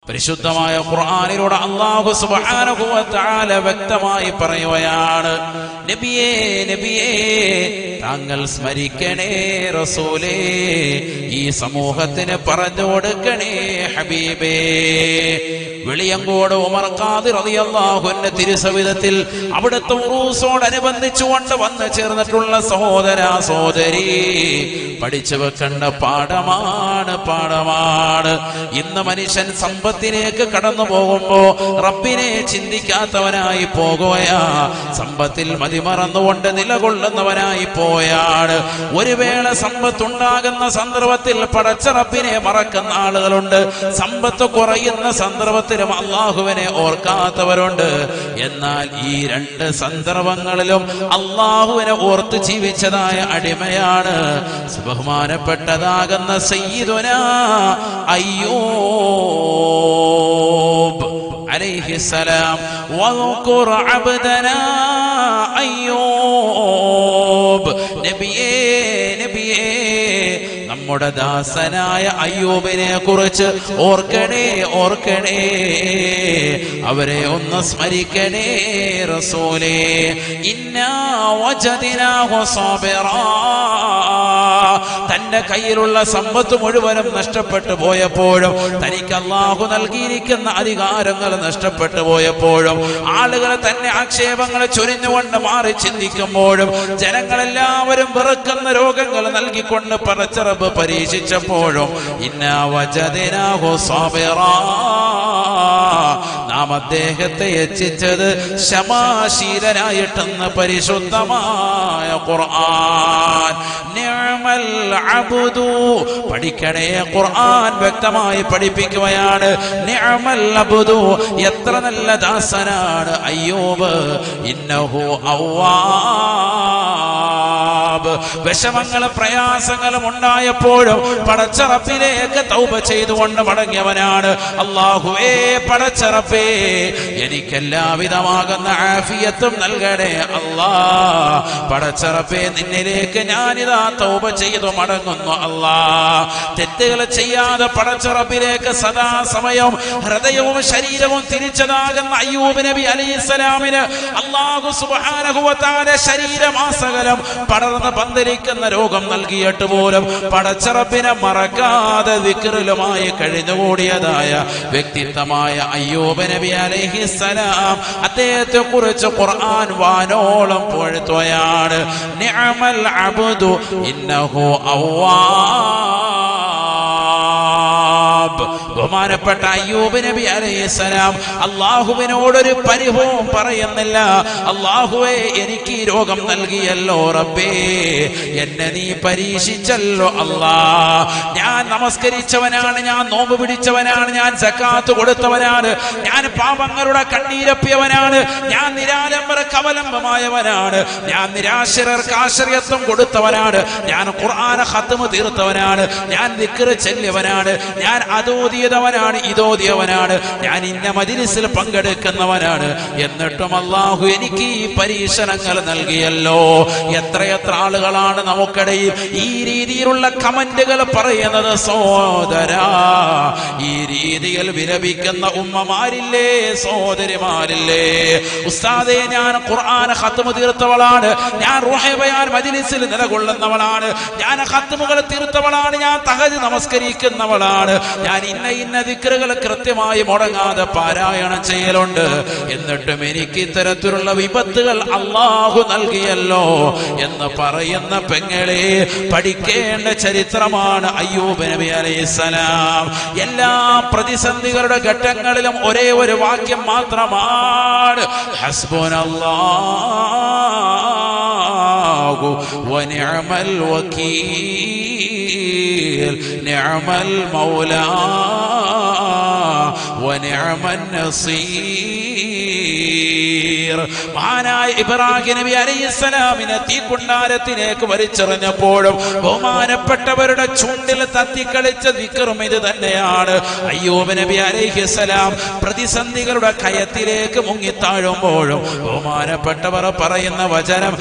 പരിശുദ്ധമായ ഖുർആനിലൂടെ അള്ളാഹു സുബ്ഹാനഹു വ തആല വ്യക്തമായി പറയുകയാണ് നബിയേ നബിയേ താങ്കൾ സ്മരിക്കണേ റസൂലേ ഈ സമൂഹത്തിന് പറഞ്ഞു കൊടുക്കണേ ഹബീബേ വെളിയങ്കോട് ഉമർ ഖാദിർ റളിയല്ലാഹുവിന്റെ തിരുസവിധത്തിൽ അവിടുത്തെ ഉറൂസോടനുബന്ധിച്ചുകൊണ്ട് വന്നു ചേർന്നിട്ടുള്ള സഹോദര സഹോദരി പഠിച്ചു വെക്കേണ്ട പാഠമാണ് പാഠമാണ് ഇന്ന് മനുഷ്യൻ സമ്പത്തിലേക്ക് കടന്നു പോകുമ്പോ റബ്ബിനെ ചിന്തിക്കാത്തവനായി പോകുകയാ സമ്പത്തിൽ മതിമറന്നുകൊണ്ട് നിലകൊള്ളുന്നവനായി പോയാണ് ഒരു വേള സമ്പത്തുണ്ടാകുന്ന സന്ദർഭത്തിൽ പടച്ച റബ്ബിനെ മറക്കുന്ന ആളുകളുണ്ട് സമ്പത്ത് കുറയുന്ന സന്ദർഭത്തിലും അള്ളാഹുവിനെ ഓർക്കാത്തവരുണ്ട് എന്നാൽ ഈ രണ്ട് സന്ദർഭങ്ങളിലും അള്ളാഹുവിനെ ഓർത്ത് ജീവിച്ചതായ അടിമയാണ് ബഹുമാനപ്പെട്ടതാകുന്ന സയ്യിദുന അയ്യൂബ് അലൈഹിസ്സലാം വذكر عبدنا അയ്യൂബ് നബിയേ നബിയേ നമ്മുടെ ദാസനായ അയ്യൂബിനെ കുറിച്ച് ഓർക്കണേ ഓർക്കണേ അവരെ ഒന്ന് സ്മരിക്കണേ റസൂലേ ഇന്നാ വജദിനാഹു സാബിറാ തന്റെ കയ്യിലുള്ള സമ്പത്ത് മുഴുവനും നഷ്ടപ്പെട്ടു പോയപ്പോഴും തനിക്ക് അള്ളാഹു നൽകിയിരിക്കുന്ന അധികാരങ്ങൾ നഷ്ടപ്പെട്ടു പോയപ്പോഴും ആളുകൾ തന്നെ ആക്ഷേപങ്ങൾ ചൊരിഞ്ഞുകൊണ്ട് മാറി ചിന്തിക്കുമ്പോഴും ജനങ്ങളെല്ലാവരും വെറുക്കുന്ന രോഗങ്ങൾ നൽകിക്കൊണ്ട് പടച്ചറബ് പരീക്ഷിച്ചപ്പോഴും ഇന്നാ വജദിനാഹു സാബിറാ നാം അദ്ദേഹത്തെ എത്തിച്ചത് ക്ഷമാശീലനായിട്ടെന്ന് പരിശുദ്ധമായ ഖുർആൻ നിഅമൽ അബ്ദു പഠിക്കണേ ഖുർആൻ വ്യക്തമായി പഠിപ്പിക്കുകയാണ് നിഅമൽ അബ്ദു എത്ര നല്ല ദാസനാണ് അയ്യൂബ് ഇന്നഹു അവ്വാബ് വിഷമങ്ങളും പ്രയാസങ്ങളും ഉണ്ടായപ്പോഴും പടച്ചറപ്പിലേക്ക് തൗബ ചെയ്തുകൊണ്ട് മടങ്ങിയവനാണ് അള്ളാഹുവേ പടച്ചറപ്പേ എനിക്ക് എല്ലാവിധമാകുന്ന ആഫിയത്തും നൽകണേ അല്ലാ പടച്ചറപ്പേ നിന്നിലേക്ക് ഞാനിതാ തൗബ ചെയ്തു മടങ്ങുന്നു അല്ലാ തെറ്റുകൾ ചെയ്യാതെ പടച്ചറപ്പിലേക്ക് സദാ സമയവും ഹൃദയവും ശരീരവും തിരിച്ചതാകുന്ന അയ്യൂബ് നബി അലൈഹിസ്സലാമിന് അള്ളാഹു സുബ്ഹാനഹുവതാല ശരീരമാസകലം പടർന്ന് പന്തലിക്കുന്ന രോഗം നൽകിയിട്ട് പോലും പടച്ചറപ്പിനെ മറക്കാതെ വിക്രലുമായി കഴിഞ്ഞുകൂടിയതായ വ്യക്തിത്വമായ അയ്യൂബ് നബി അലൈഹിസ്സലാം അദ്ദേഹത്തെ കുറിച്ച് ഖുർആൻ വാനോളം പൊഴുത്തുകയാണ് നിഅമൽ അബ്ദു ഇന്നഹു അവ്വാബ് ബഹുമാനപ്പെട്ട അയ്യൂബ് നബി അലൈഹിസ്സലാം അള്ളാഹുവിനോടൊരു പരിഭവം പറയുന്നില്ല അള്ളാഹുവെ എനിക്ക് ഈ രോഗം നൽകിയല്ലോ റബ്ബേ എന്നെ നീ പരീക്ഷിച്ചല്ലോ അല്ലാ ഞാൻ നമസ്കരിച്ചവനാണ് ഞാൻ നോമ്പ് പിടിച്ചവനാണ് ഞാൻ സക്കാത്ത് കൊടുത്തവനാണ് ഞാൻ പാപങ്ങളുടെ കണ്ണീരപ്പിയവനാണ് ഞാൻ നിരാലംബർക്ക് അവലംബമായവനാണ് ഞാൻ നിരാശരർക്ക് ആശ്രയത്വം കൊടുത്തവനാണ് ഞാൻ ഖുർആന ഹത്തുമ തീർത്തവനാണ് ഞാൻ ദിക്റ് ചെല്ലിയവനാണ് ഞാൻ അതോതിയതവനാണ് ഇതോതിയവനാണ് ഞാൻ ഇന്ന മജിലിസിൽ പങ്കെടുക്കുന്നവനാണ് എന്നിട്ടും അള്ളാഹു എനിക്ക് ഈ പരീക്ഷണങ്ങൾ നൽകിയല്ലോ എത്രയെത്ര ആളുകളാണ് നമുക്കിടയിൽ ഈ രീതിയിലുള്ള കമന്റുകൾ പറയുന്നത് സോദരാ ഈ രീതിയിൽ വിലപിക്കുന്ന ഉമ്മമാരില്ലേ സോദരിമാരില്ലേ ഉസ്താദെ ഞാൻ ഖുർആൻ ഖത്മ തീർത്തവളാണ് ഞാൻ റുഹൈ ബയാൻ മജ്ലിസിൽ നിലകൊള്ളുന്നവളാണ് ഞാൻ ഖത്മുകൾ തീർത്തവളാണ് ഞാൻ തഹജ് നമസ്കരിക്കുന്നവളാണ് ഞാൻ ഇന്ന ഇന്ന ദിക്റുകൾ കൃത്യമായി മുടങ്ങാതെ പാരായണം ചെയ്യലുണ്ട് എന്നിട്ടും എനിക്ക് ഇത്തരത്തിലുള്ള വിപത്തുകൾ അള്ളാഹു നൽകിയല്ലോ എന്ന് പറയുന്ന പെങ്ങളെ പഠിക്കേണ്ട ചരിത്രമാണ് അയ്യൂബ് നബി അലൈഹിസ്സലാം എല്ലാ പ്രതിസന്ധികളുടെ ഘട്ടങ്ങളിലും ഒരേ ഒരു വാക്യം മാത്രമാണ് ഹസ്ബുനല്ലാഹു വനിഅമൽ വകീൽ നിഅമൽ മൗലാ വനിഅമൻ നസീർ മഹാനായ ഇബ്രാഹിം നബി അലൈഹിസ്സലാമിനെ തീക്കുണ്ടാരത്തിലേക്ക് വലിച്ചെറിഞ്ഞപ്പോഴും ബഹുമാനപ്പെട്ടവരുടെ ചുണ്ടിൽ തത്തിക്കളിച്ച ദിക്കറും ഇത് തന്നെയാണ് അയ്യൂബ് നബി അലൈഹിസ്സലാം പ്രതിസന്ധികളുടെ കയത്തിലേക്ക് മുങ്ങിത്താഴുമ്പോഴും ബഹുമാനപ്പെട്ടവർ പറയുന്ന വചനം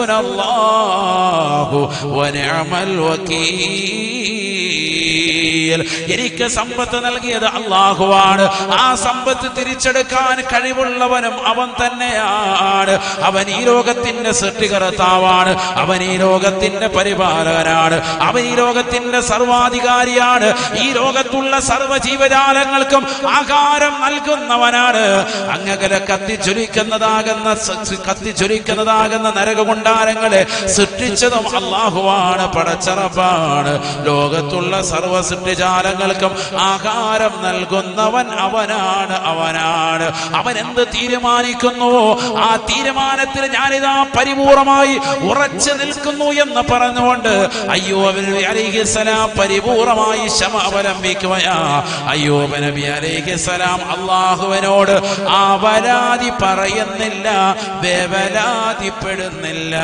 ഹസ്ബുനല്ലാഹു വനിഅമൽ വകീൽ സബീൽ എനിക്ക് സമ്പത്ത് നൽകിയത് അള്ളാഹുവാണ് ആ സമ്പത്ത് തിരിച്ചെടുക്കാൻ കഴിവുള്ളവനും അവൻ തന്നെയാണ് അവൻ ഈ ലോകത്തിന്റെ സൃഷ്ടികർത്താവാണ് അവൻ ഈ ലോകത്തിന്റെ പരിപാലകനാണ് അവൻ ഈ ലോകത്തിന്റെ സർവാധികാരിയാണ് ഈ ലോകത്തുള്ള സർവ്വ ജീവജാലങ്ങൾക്കും ആഹാരം നൽകുന്നവനാണ് അങ്ങകലെ കത്തിച്ചൊലിക്കുന്നതാകുന്ന സ- കത്തിച്ചൊലിക്കുന്നതാകുന്ന നരകകുണ്ടാരങ്ങളെ സൃഷ്ടിച്ചതും അള്ളാഹുവാണ് പടച്ചറപ്പാണ് ലോകത്തുള്ള സർവ്വ സൃഷ്ടിജാലങ്ങൾക്കും ആഹാരം നൽകുന്നവൻ അവനാണ് അവനാണ് അവൻ എന്ത് തീരുമാനിക്കുന്നുവോ ആ തീരുമാനത്തിൽ ഞാനിതാ പരിപൂർണമായി ഉറച്ചു നിൽക്കുന്നു എന്ന് പറഞ്ഞുകൊണ്ട് അയ്യോബ് നബി അലൈഹിസ്സലാം പരിപൂർണമായി ക്ഷമ അവലംബിക്കുകയാ അയ്യോബ് നബി അലൈഹിസ്സലാം അള്ളാഹുവിനോട് ആ പരാതി പറയുന്നില്ല വേവലാതിപ്പെടുന്നില്ല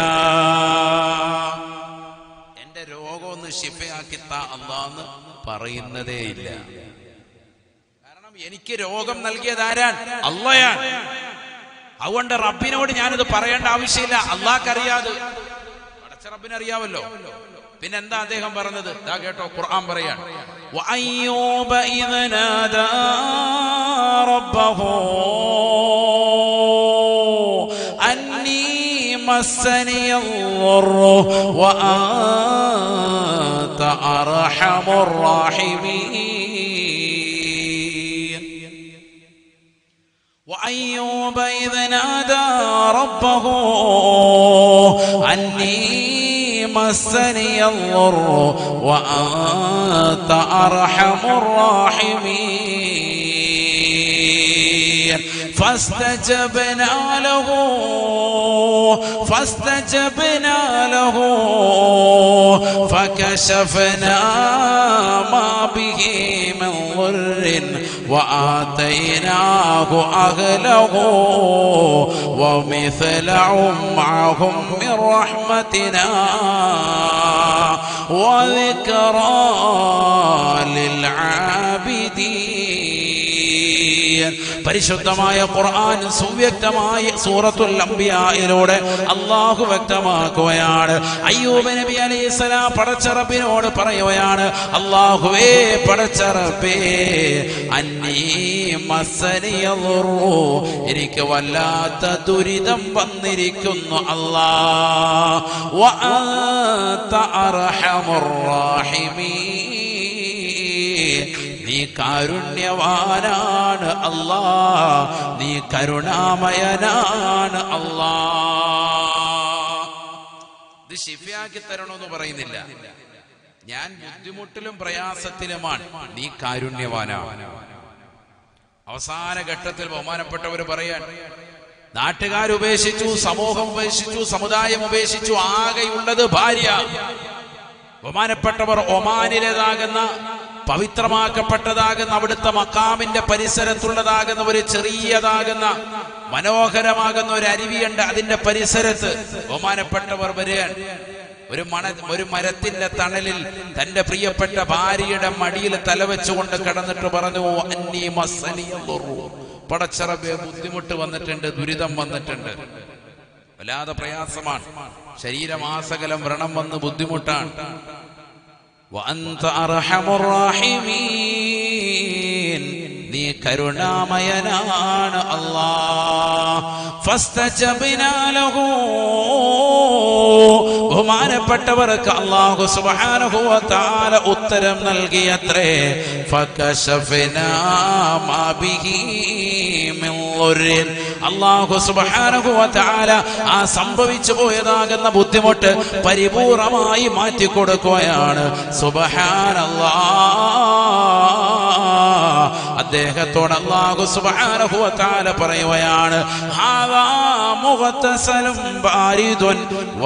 എന്റെ രോഗം ഒന്ന് ഷിഫയാക്കി താ അള്ളാന്ന് പറയുന്നതേ ഇല്ല കാരണം എനിക്ക് രോഗം നൽകിയത് ആരാൻ അള്ളയാണ് അതുകൊണ്ട് റബ്ബിനോട് ഞാനിത് പറയേണ്ട ആവശ്യമില്ല അള്ളാഹ്ക്കറിയാതെ പടച്ച റബ്ബിനറിയാവല്ലോ പിന്നെന്താ അദ്ദേഹം പറഞ്ഞത് ഇതാ കേട്ടോ ഖുർആൻ പറയാണ് وأيوب إذ نادى ربه أني مسني الضر وأنت أرحم الراحمين وأيوب إذ نادى ربه أني مسني الضر وأنت أرحم الراحمين فاستجبنا له فاستجبنا له فكشفنا ما به من ضر وآتيناه أهله ومثلهم معهم من رحمتنا وذكرى للعابدين പരിശുദ്ധമായ ഖുർആൻ സുവ്യക്തമായ സൂറത്തുൽ അംബിയായിലൂടെ അള്ളാഹു വ്യക്തമാക്കുകയാണ് അയ്യൂബ് നബി അലൈഹിസ്സലാം പടച്ചറബിനോട് പറയുകയാണ് അള്ളാഹുവേ പടച്ചറബേ അന്നീ മസനിയറുറു എനിക്ക് വല്ലാത്ത ദുരിതം വന്നിരിക്കുന്നു അല്ലാ വഅന്ത അർഹമുർ റാഹിമീൻ നീ കാരുണ്യവാനാണ് അല്ലാ നീ കരുണാമയനാണ് അല്ലാ ഇത് ശിഫയാക്കി തരണമെന്ന് പറയുന്നില്ല ഞാൻ ബുദ്ധിമുട്ടിലും പ്രയാസത്തിലുമാണ് നീ കാരുണ്യവാനാണ് അവസാന ഘട്ടത്തിൽ ബഹുമാനപ്പെട്ടവർ പറയാൻ നാട്ടുകാർ ഉപേക്ഷിച്ചു സമൂഹം ഉപേക്ഷിച്ചു സമുദായം ഉപേക്ഷിച്ചു ആകെയുള്ളത് ഭാര്യ ബഹുമാനപ്പെട്ടവർ ഒമാനിലേതാകുന്ന പവിത്രമാക്കപ്പെട്ടതാകുന്ന അവിടുത്തെ മക്കാമിന്റെ പരിസരത്തുള്ളതാകുന്ന ഒരു ചെറിയതാകുന്ന മനോഹരമാകുന്ന ഒരു അരുവിയുണ്ട് അതിന്റെ പരിസരത്ത് ബഹുമാനപ്പെട്ടവർ വരികയാണ് ഒരു മണ ഒരു മരത്തിന്റെ തണലിൽ തന്റെ പ്രിയപ്പെട്ട ഭാര്യയുടെ മടിയിൽ തലവെച്ചുകൊണ്ട് കിടന്നിട്ട് പറഞ്ഞു അന്നീ മസ്സനിയല്ലുറു. പടച്ചറബെ ബുദ്ധിമുട്ട് വന്നിട്ടുണ്ട് ദുരിതം വന്നിട്ടുണ്ട് വല്ലാതെ പ്രയാസമാണ് ശരീരമാസകലം വ്രണം വന്ന് ബുദ്ധിമുട്ടാണ് وأنت أرحم الراحمين നീ കരുണാമയനാണ് അല്ലാ ഫസ്തജബ്നാ ലഹു ബഹുമാനപ്പെട്ടവർക്ക് അല്ലാഹു സുബ്ഹാനഹു വ തആല ഉത്തരം നൽകിയത്രേ ഫകശഫനാ മാ ബിഹി മിൻ ളുറിൻ അല്ലാഹു സുബ്ഹാനഹു വ തആല ആ സംഭവിച്ചു പോയതാകുന്ന ബുദ്ധിമുട്ട് പരിപൂർണമായി മാറ്റി കൊടുക്കുകയാണ് സുബ്ഹാനല്ലാഹ് അദ്ദേഹത്തോട് അല്ലാഹു സുബ്ഹാനഹു വ തആല പറയുകയാണ് ഹാദാ മുഗ്തസലും ബാരിദുൻ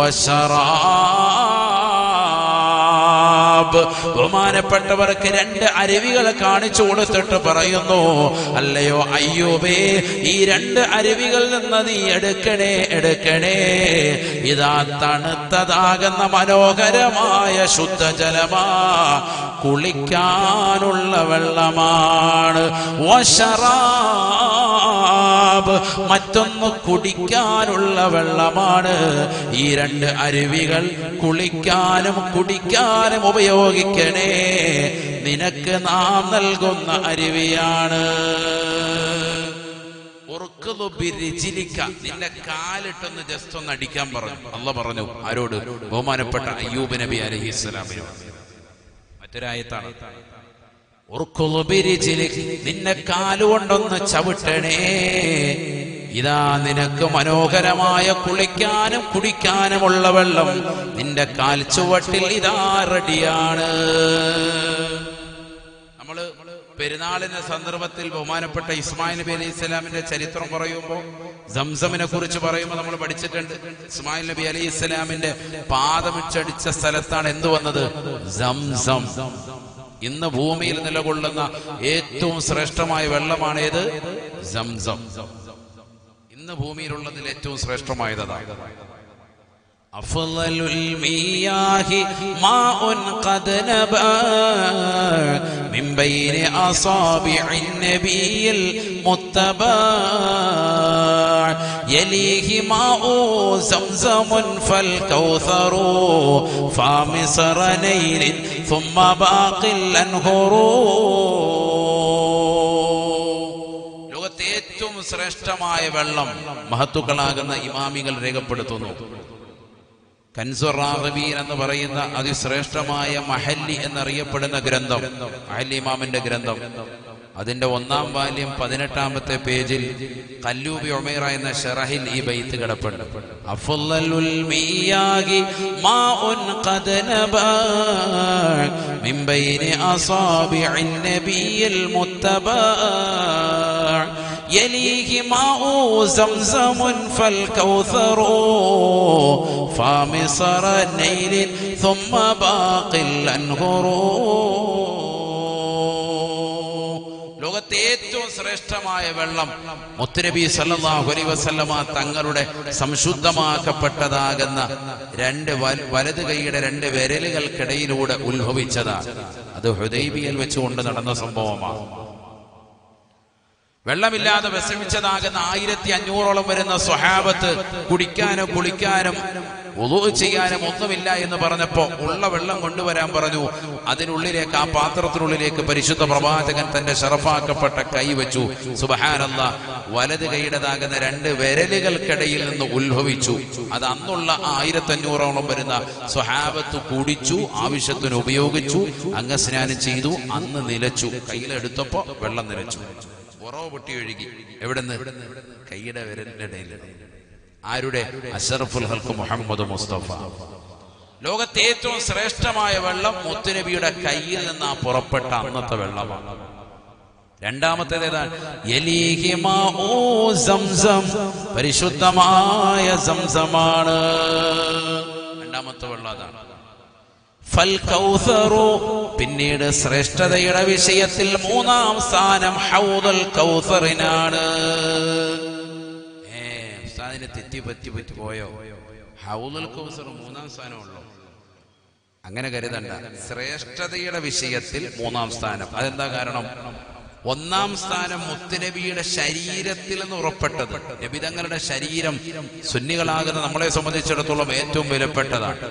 വശറാബ് ബഹുമാനപ്പെട്ടവർക്ക് രണ്ട് അരുവികൾ കാണിച്ചു കൊടുത്തിട്ട് പറയുന്നു അല്ലയോ അയ്യോബേ ഈ രണ്ട് അരുവികളിൽ നിന്ന് നീ എടുക്കണേ എടുക്കണേ ഇതാ തണുത്തതാകുന്ന മനോഹരമായ ശുദ്ധജലമാ കുളിക്കാനുള്ള വെള്ളമാണ് വശറാബ് മറ്റൊന്ന് കുടിക്കാനുള്ള വെള്ളമാണ് ഈ രണ്ട് അരുവികൾ കുളിക്കാനും കുടിക്കാനും ഉപയോഗിക്കണേ നിനക്ക് നാം നൽകുന്ന അരുവിയാണ് ഉറുക്കുതു ബിരിജിലിക്ക. നിന്റെ കാലിട്ടൊന്ന് ജസ്റ്റ് ഒന്ന് അടിക്കാൻ പറഞ്ഞു അല്ല പറഞ്ഞു ആരോട് ബഹുമാനപ്പെട്ട അയ്യൂബ് നബി അലഹിസ്സലാമിനോട് മറ്റൊരായത്താണ് ഉറുക്കുതു ബിരിജിലിക്. നിന്നെ കാലുകൊണ്ടൊന്ന് ചവിട്ടണേ ഇതാ നിനക്ക് മനോഹരമായ കുളിക്കാനും കുടിക്കാനുമുള്ള വെള്ളം നിന്റെ കാൽ ചുവട്ടിൽ ഇതാ റെഡിയാണ് നമ്മള് പെരുന്നാളിന്റെ സന്ദർഭത്തിൽ ബഹുമാനപ്പെട്ട ഇസ്മായിൽ നബി അലൈഹി സ്വലാമിന്റെ ചരിത്രം പറയുമ്പോൾ സംസമിനെ കുറിച്ച് പറയുമ്പോൾ നമ്മൾ പഠിച്ചിട്ടുണ്ട് ഇസ്മായിൽ നബി അലൈഹി സ്വലാമിന്റെ പാദമിച്ചടിച്ച സ്ഥലത്താണ് എന്ത് വന്നത് സംസം ഇന്ന് ഭൂമിയിൽ നിലകൊള്ളുന്ന ഏറ്റവും ശ്രേഷ്ഠമായ വെള്ളമാണ് ഏത് സംസം ഇന്ന് ഭൂമിയിലുള്ളതിൽ ഏറ്റവും ശ്രേഷ്ഠമായത് അതാണ് أفضل المياه ماء قد نبع من بين أصابع النبي المتبع يليه ماء زمزم فالكوثر فامصر نيل ثم باقي الأنهر ലോകത്തെ ഏറ്റവും ശ്രേഷ്ഠമായ വെള്ളം മഹത്തുക്കളാകുന്ന ഇമാമികൾ രേഖപ്പെടുത്തുന്നു കൻസുറാഹബീൻ എന്ന് പറയുന്ന അതിശ്രേഷ്ഠമായ മഹല്ലി എന്നറിയപ്പെടുന്ന ഗ്രന്ഥം മഹല്ലി ഇമാമിന്റെ ഗ്രന്ഥം അതിന്റെ ഒന്നാം വാല്യം പതിനെട്ടാമത്തെ പേജിൽ കല്ലൂബി ഒമേറ എന്ന ഷറഹിൽ ഈ ബൈത്ത് കിടപ്പുണ്ട് അഫുല്ലലുൽ മിയാഹി മാഉൻ ഖദ് നബാ മിൻ ബൈനി അസാബിഇൻ നബിയിൽ മുത്തബാ يليه ماء زمزم فالكوثر فامصر نيل ثم باقي الأنهر ലോകത്തെ ഏറ്റവും ശ്രേഷ്ഠമായ വെള്ളം മുത്തുനബി സല്ലല്ലാഹു അലൈഹി വസല്ലമ തങ്ങളുടെ സംശുദ്ധമാക്കപ്പെട്ടതാകുന്ന രണ്ട് വല- വലത് കൈയുടെ രണ്ട് വിരലുകൾക്കിടയിലൂടെ ഉത്ഭവിച്ചതാണ് അത് ഹുദൈബിയൽ വെച്ചുകൊണ്ട് നടന്ന സംഭവമാണ് വെള്ളമില്ലാതെ വിഷമിച്ചതാകുന്ന ആയിരത്തി അഞ്ഞൂറോളം വരുന്ന സ്വഹാബത്ത് കുടിക്കാനും കുളിക്കാനും ഉളു ചെയ്യാനും ഒന്നുമില്ല എന്ന് പറഞ്ഞപ്പോ ഉള്ള വെള്ളം കൊണ്ടുവരാൻ പറഞ്ഞു അതിനുള്ളിലേക്ക് ആ പാത്രത്തിനുള്ളിലേക്ക് പരിശുദ്ധ പ്രവാചകൻ തന്റെ ഷറഫാക്കപ്പെട്ട കൈ വെച്ചു സുബഹാനല്ല വലത് കൈയുടേതാകുന്ന രണ്ട് വിരലുകൾക്കിടയിൽ നിന്ന് ഉത്ഭവിച്ചു അത് അന്നുള്ള ആയിരത്തി അഞ്ഞൂറോളം വരുന്ന സ്വഹാബത്ത് കുടിച്ചു ആവശ്യത്തിന് ഉപയോഗിച്ചു അംഗസ്നാനം ചെയ്തു അന്ന് നിലച്ചു കയ്യിലെടുത്തപ്പോ വെള്ളം നിലച്ചു ഉറവ് പൊട്ടി ഒഴുകി എവിടുന്ന് കൈയുടെ വിരലിന്റെ ഇടയിൽ ആരുടെ അഷറഫുൽ ഹൽക്ക് മുഹമ്മദ് മുസ്തഫ ലോകത്തെ ഏറ്റവും ശ്രേഷ്ഠമായ വെള്ളം മുത്തുനബിയുടെ കയ്യിൽ നിന്ന് ആ പുറപ്പെട്ട അന്നത്തെ വെള്ളമാണ് രണ്ടാമത്തേത് ഏതാണ് യലീഹി മാഊ സംസം പരിശുദ്ധമായ സംസമാണ് രണ്ടാമത്തെ വെള്ളം അതാണ് ഫൽ കൗസറു പിന്നീട് ശ്രേഷ്ഠതയുടെ വിഷയത്തിൽ മൂന്നാം സ്ഥാനം ഹൗദൽ കൗസറിനാണ് ഏ ഉസ്താദിന് തെറ്റി പറ്റി പറ്റി പോയോ ഹൗദൽ കൗസർ മൂന്നാം സ്ഥാനമുള്ളൂ അങ്ങനെ കരുതണ്ട ശ്രേഷ്ഠതയുടെ വിഷയത്തിൽ മൂന്നാം സ്ഥാനം അതെന്താ കാരണം ഒന്നാം സ്ഥാനം മുത്തുനബിയുടെ ശരീരത്തിൽ നിന്ന് ഉറപ്പെട്ടത് നബിതങ്ങളുടെ ശരീരം സുന്നികളാകുന്ന നമ്മളെ സംബന്ധിച്ചിടത്തോളം ഏറ്റവും വിലപ്പെട്ടതാണ്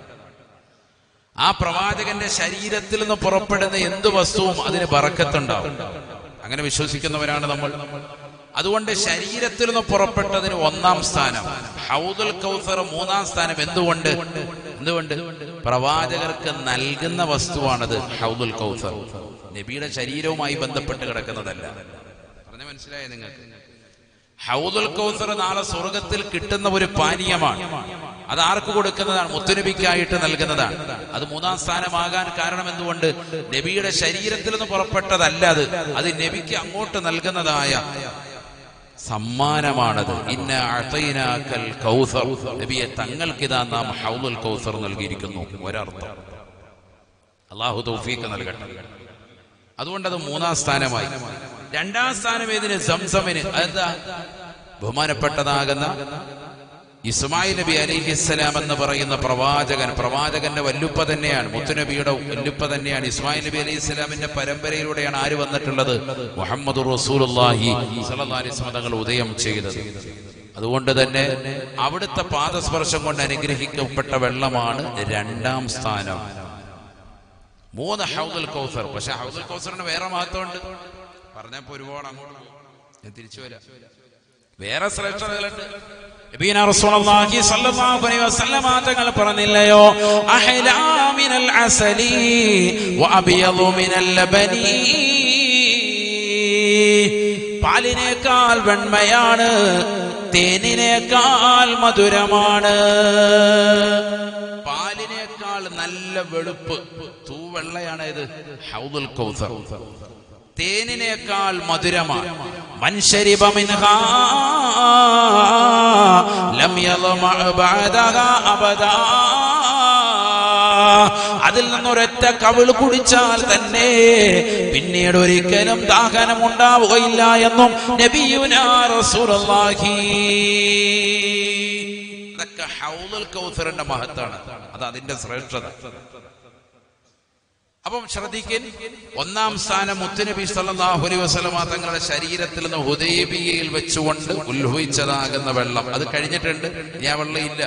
ആ പ്രവാചകന്റെ ശരീരത്തിൽ നിന്ന് പുറപ്പെടുന്ന എന്ത് വസ്തുവും അതിന് ബറക്കത്തുണ്ടാവും അങ്ങനെ വിശ്വസിക്കുന്നവരാണ് നമ്മൾ അതുകൊണ്ട് ശരീരത്തിൽ നിന്ന് പുറപ്പെട്ടതിന് ഒന്നാം സ്ഥാനം ഹൗദുൽ കൗസർ മൂന്നാം സ്ഥാനം എന്തുകൊണ്ട് എന്തുകൊണ്ട് പ്രവാചകർക്ക് നൽകുന്ന വസ്തുവാണത് ഹൗദുൽ കൗസർ നബിയുടെ ശരീരവുമായി ബന്ധപ്പെട്ട് കിടക്കുന്നതല്ല പറഞ്ഞ മനസ്സിലായോ നിങ്ങൾക്ക് ഹൗദുൽ കൗസർ നാളെ സ്വർഗത്തിൽ കിട്ടുന്ന ഒരു പാനീയമാണ് അത് ആർക്ക് കൊടുക്കുന്നതാണ് മുത്തുനബിക്കായിട്ട് നൽകുന്നതാണ് അത് മൂന്നാം സ്ഥാനമാകാൻ കാരണം എന്തുകൊണ്ട് നബിയുടെ ശരീരത്തിൽ നിന്ന് പുറപ്പെട്ടതല്ല അത് അത് നബിക്ക് അങ്ങോട്ട് നൽകുന്നതായ സമ്മാനമാണത് ഇന്ന അഅതൈനാക്കൽ കൗസർ നബിയെ തങ്ങൾക്കിതാ നാം ഹൗദുൽ കൗസർ നൽകിയിരിക്കുന്നു ഒരർത്ഥം അള്ളാഹു തൗഫീഖ് നൽകട്ടെ അതുകൊണ്ട് അത് മൂന്നാം സ്ഥാനമായി രണ്ടാം സ്ഥാനം ഏതിന് സംസമിന് അതെന്താ ബഹുമാനപ്പെട്ടതാകുന്ന ഇസ്മായിൽ നബി അലിഹിസ്സലാം എന്ന് പറയുന്ന പ്രവാചകൻ പ്രവാചകന്റെ വല്ലുപ്പ തന്നെയാണ് മുത്തുനബിയുടെ വല്ലുപ്പ തന്നെയാണ് ഇസ്മായിൽ നബി അലൈഹി ഇസ്ലാമിന്റെ പരമ്പരയിലൂടെയാണ് ആര് വന്നിട്ടുള്ളത് മുഹമ്മദ് റസൂലുള്ളാഹി സ്വല്ലല്ലാഹി അലൈഹി വസല്ലം തങ്ങൾ ഉദയം ചെയ്തത് അതുകൊണ്ട് തന്നെ അവിടുത്തെ പാദസ്പർശം കൊണ്ട് അനുഗ്രഹിക്കപ്പെട്ട വെള്ളമാണ് രണ്ടാം സ്ഥാനം മൂന്ന് ഹൗദുൽ കൗസർ പക്ഷെ ഹൗദുൽ കൗസറിന് വേറെ മഹത്വമുണ്ട് പറഞ്ഞപ്പോ ഒരുപാട് അങ്ങോട്ട് പോകും. ഞാൻ തിരിച്ചു വരാം വേറെ ശ്രേഷ്ഠതകളുണ്ട് നബീന റസൂലുള്ളാഹി സ്വല്ലല്ലാഹു അലൈഹി വസല്ലമ തങ്ങൾ പറഞ്ഞില്ലയോ അഹ്ലാ മിനൽ അസലി വഅബയദു മിനൽ ലബനി പാലിനേക്കാൾ വെണ്മയാണ് തേനിനേക്കാൾ മധുരമാണ് പാലിനേക്കാൾ നല്ല വെളുപ്പ് തൂവെള്ളയാണ് ഇത് ഹൗദുൽ കൗസർ തേനിനേക്കാൾ മധുരമാണ് മൻശരിബ മിൻഹാ ലം യളമഅ ബഅദഹാ അബദാ അതിൽ നിന്നൊരൊറ്റ കവിള് കുടിച്ചാൽ തന്നെ പിന്നീട് ഒരിക്കലും ദാഹനം ഉണ്ടാവുകയില്ല എന്നും നബിയുനാ റസൂലുള്ളാഹി ഇതൊക്കെ ഹൗദുൽ കൗസറിന്റെ മഹത്താണ് അത് അതിന്റെ ശ്രേഷ്ഠത അപ്പം ശ്രദ്ധിക്കൻ ഒന്നാം സ്ഥാനം മുത്തുനബി സല്ലല്ലാഹു അലൈഹി വസല്ലമ തങ്ങളുടെ ശരീരത്തിൽ നിന്ന് ഹുദൈബിയയിൽ വെച്ചുകൊണ്ട് ഉത്ഭവിച്ചതാകുന്ന വെള്ളം അത് കഴിഞ്ഞിട്ടുണ്ട് ഇനി ആ വെള്ളം ഇല്ല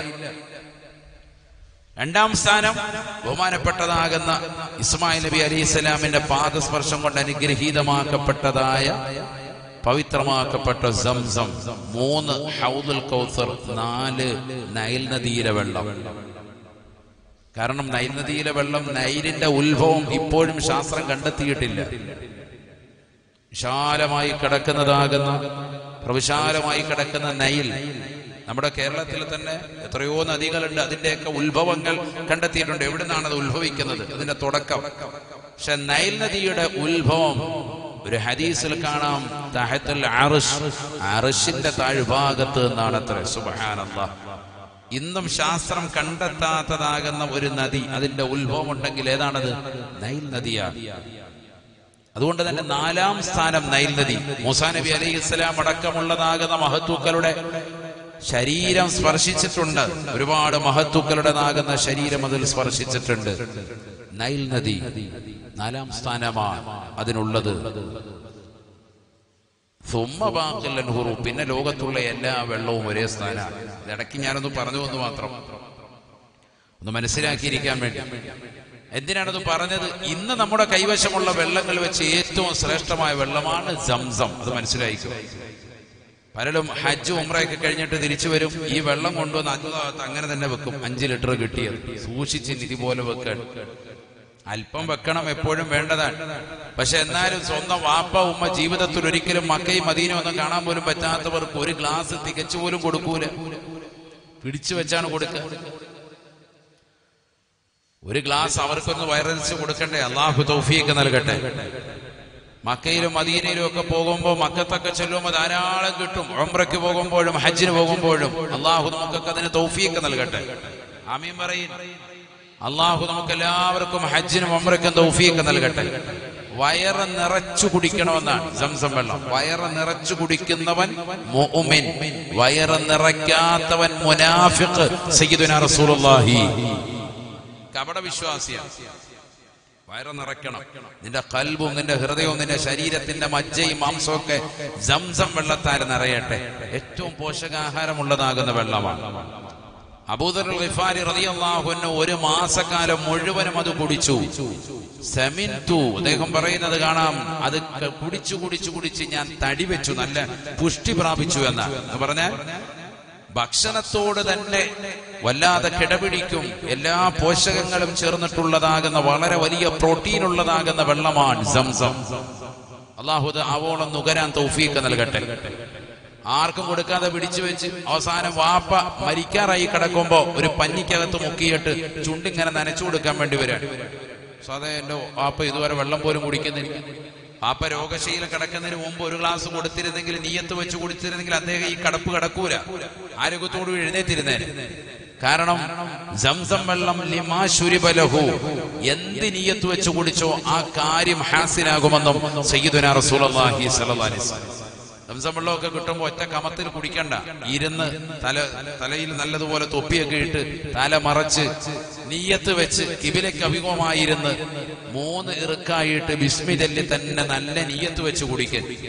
രണ്ടാം സ്ഥാനം ബഹുമാനപ്പെട്ടതാകുന്ന ഇസ്മായിൽ നബി അലൈഹി സ്വലാമിന്റെ പാദസ്പർശം കൊണ്ട് അനുഗ്രഹീതമാക്കപ്പെട്ടതായ പവിത്രമാക്കപ്പെട്ട സംസം മൂന്ന് ഹൗദുൽ കൗസർ നാല് നൈൽ നദിയിലെ വെള്ളം കാരണം നൈൽ നദിയിലെ വെള്ളം നൈലിന്റെ ഉത്ഭവം ഇപ്പോഴും ശാസ്ത്രം കണ്ടെത്തിയിട്ടില്ല വിശാലമായി കിടക്കുന്നതാകുന്ന പ്രവിശാലമായി കിടക്കുന്ന നൈൽ നമ്മുടെ കേരളത്തിൽ തന്നെ എത്രയോ നദികളുണ്ട് അതിന്റെയൊക്കെ ഉത്ഭവങ്ങൾ കണ്ടെത്തിയിട്ടുണ്ട് എവിടെ നിന്നാണ് അത് ഉത്ഭവിക്കുന്നത് അതിന്റെ തുടക്കം പക്ഷെ നൈൽ നദിയുടെ ഉത്ഭവം ഒരു ഹദീസിൽ കാണാം തഹത്തുൽ അർഷ് അർഷിന്റെ താഴ്ഭാഗത്ത് നിന്നാണ് അത്ര സുബ്ഹാനല്ലാഹ് ഇന്നും ശാസ്ത്രം കണ്ടെത്താത്തതാകുന്ന ഒരു നദി അതിന്റെ ഉത്ഭവം ഉണ്ടെങ്കിൽ ഏതാണത് നൈൽ നദിയാണ് അതുകൊണ്ട് തന്നെ നാലാം സ്ഥാനം നൈൽ നദി മൂസാ നബി അലൈഹി ഇസ്ലാം അടക്കമുള്ളതാകുന്ന മഹത്തൂക്കളുടെ ശരീരം സ്പർശിച്ചിട്ടുണ്ട് ഒരുപാട് മഹത്തുക്കളുടേതാകുന്ന ശരീരം അതിൽ സ്പർശിച്ചിട്ടുണ്ട് നൈൽ നദി നാലാം സ്ഥാനമാണ് അതിനുള്ളത് സുമ്മ ബാക്കിൽ നെഹ്റു പിന്നെ ലോകത്തുള്ള എല്ലാ വെള്ളവും ഒരേ സ്ഥാനമാണ് ഇടയ്ക്ക് ഞാനൊന്ന് പറഞ്ഞു എന്ന് മാത്രം ഒന്ന് മനസ്സിലാക്കിയിരിക്കാൻ വേണ്ടി എന്തിനാണത് പറഞ്ഞത് ഇന്ന് നമ്മുടെ കൈവശമുള്ള വെള്ളങ്ങൾ വെച്ച് ഏറ്റവും ശ്രേഷ്ഠമായ വെള്ളമാണ് സംസം അത് മനസ്സിലായിക്കും പലരും ഹജ്ജ് ഉമ്രയൊക്കെ കഴിഞ്ഞിട്ട് തിരിച്ചു വരും ഈ വെള്ളം കൊണ്ടുവന്ന് അഞ്ചാകത്ത് അങ്ങനെ തന്നെ വെക്കും അഞ്ച് ലിറ്റർ കിട്ടിയത് സൂക്ഷിച്ച് നിധി പോലെ വെക്കാൻ അല്പം വെക്കണം എപ്പോഴും വേണ്ടതാണ് പക്ഷെ എന്നാലും സ്വന്തം വാപ്പ ഉമ്മ ജീവിതത്തിൽ ഒരിക്കലും മക്കയും മദീനും ഒന്നും കാണാൻ പോലും പറ്റാത്തവർക്ക് ഒരു ഗ്ലാസ് തികച്ചു പോലും കൊടുക്കൂല പിടിച്ചു വെച്ചാണ് കൊടുക്കുക ഒരു ഗ്ലാസ് അവർക്കൊന്ന് വയറരിച്ച് കൊടുക്കണ്ടേ അള്ളാഹു തൗഫീക്ക് നൽകട്ടെ മക്കയിലും മദീനയിലും ഒക്കെ പോകുമ്പോൾ മക്കത്തൊക്കെ ചെല്ലുമ്പോൾ ധാരാളം കിട്ടും ഒമ്രയ്ക്ക് പോകുമ്പോഴും ഹജ്ജിന് പോകുമ്പോഴും അള്ളാഹു നമുക്കൊക്കെ അതിന് തൗഫീക്ക് നൽകട്ടെ ആമീൻ പറയും അള്ളാഹു നമുക്ക് എല്ലാവർക്കും ഹജ്ജിനും ഒമ്രയ്ക്കും തൗഫീക്ക് നൽകട്ടെ വയറ് നിറച്ചു കുടിക്കണമെന്നാണ് സംസം വെള്ളം വയറ് നിറച്ചു കുടിക്കുന്നവൻ മുഅ്മിൻ വയറ് നിറയ്ക്കാത്തവൻ മുനാഫിഖ് സയ്യിദുനാ റസൂലുള്ളാഹി കപട വിശ്വാസിയാണ് വയറ് നിറയ്ക്കണം നിന്റെ കൽബും നിന്റെ ഹൃദയവും നിന്റെ ശരീരത്തിന്റെ മജ്ജയും മാംസവും ഒക്കെ സംസം വെള്ളത്താൽ നിറയട്ടെ ഏറ്റവും പോഷകാഹാരമുള്ളതാകുന്ന വെള്ളമാണ് അബൂദർ ഗിഫാരി റളിയല്ലാഹു അൻഹു ഒരു മാസക്കാലം മുഴുവനും അത് കുടിച്ചു സെമിൻതു അദ്ദേഹം പറയുന്നത് കാണാം അത് ക- കുടിച്ചു കുടിച്ചു കുടിച്ച് ഞാൻ തടി വെച്ചു നല്ല പുഷ്ടി പ്രാപിച്ചു എന്നാണ് എന്ന് പറഞ്ഞാൽ ഭക്ഷണത്തോട് തന്നെ വല്ലാതെ കിടപിടിക്കും എല്ലാ പോഷകങ്ങളും ചേർന്നിട്ടുള്ളതാകുന്ന വളരെ വലിയ പ്രോട്ടീൻ ഉള്ളതാകുന്ന വെള്ളമാണ് സംസം അള്ളാഹുദ് ആവോളം നുകരാൻ തൗഫീക്ക് നൽകട്ടെ ആർക്കും കൊടുക്കാതെ പിടിച്ചു വെച്ച് അവസാനം വാപ്പ മരിക്കാറായി കിടക്കുമ്പോ ഒരു പഞ്ഞിക്കകത്ത് മുക്കിയിട്ട് ചുണ്ടിങ്ങനെ നനച്ചു കൊടുക്കാൻ വേണ്ടി വരാൻ സാധേ എന്റെ വാപ്പ ഇതുവരെ വെള്ളം പോലും കുടിക്കുന്നില്ല വാപ്പ രോഗശീലം കിടക്കുന്നതിന് മുമ്പ് ഒരു ഗ്ലാസ് കൊടുത്തിരുന്നെങ്കിൽ നീയത്ത് വെച്ച് കുടിച്ചിരുന്നെങ്കിൽ അദ്ദേഹം ഈ കടപ്പ് കിടക്കൂല ആരോഗ്യത്തോട് എഴുന്നേറ്റിരുന്നേനെ കാരണം സംസം വെള്ളം ലിമാ ശുരിബലഹു എന്ത് നീയത്ത് വെച്ച് കുടിച്ചോ ആ കാര്യം ഹാസിനാകുമെന്നും സയ്യിദുനാ റസൂലുള്ളാഹി സ്വല്ലല്ലാഹി അലൈഹി വസല്ലം സംസം വെള്ളമൊക്കെ കിട്ടുമ്പോ ഒറ്റ കമത്തിൽ കുടിക്കണ്ട ഇരുന്ന് തല തലയിൽ നല്ലതുപോലെ തൊപ്പിയൊക്കെ ഇട്ട് തല മറച്ച് നീയത്ത് വെച്ച് കിബിലയ്ക്ക് അഭിമുഖമായിരുന്ന് മൂന്ന് ഇറുക്കായിട്ട് ബിസ്മി ചൊല്ലി തന്നെ നല്ല നീയത്ത് വെച്ച് കുടിക്കൻ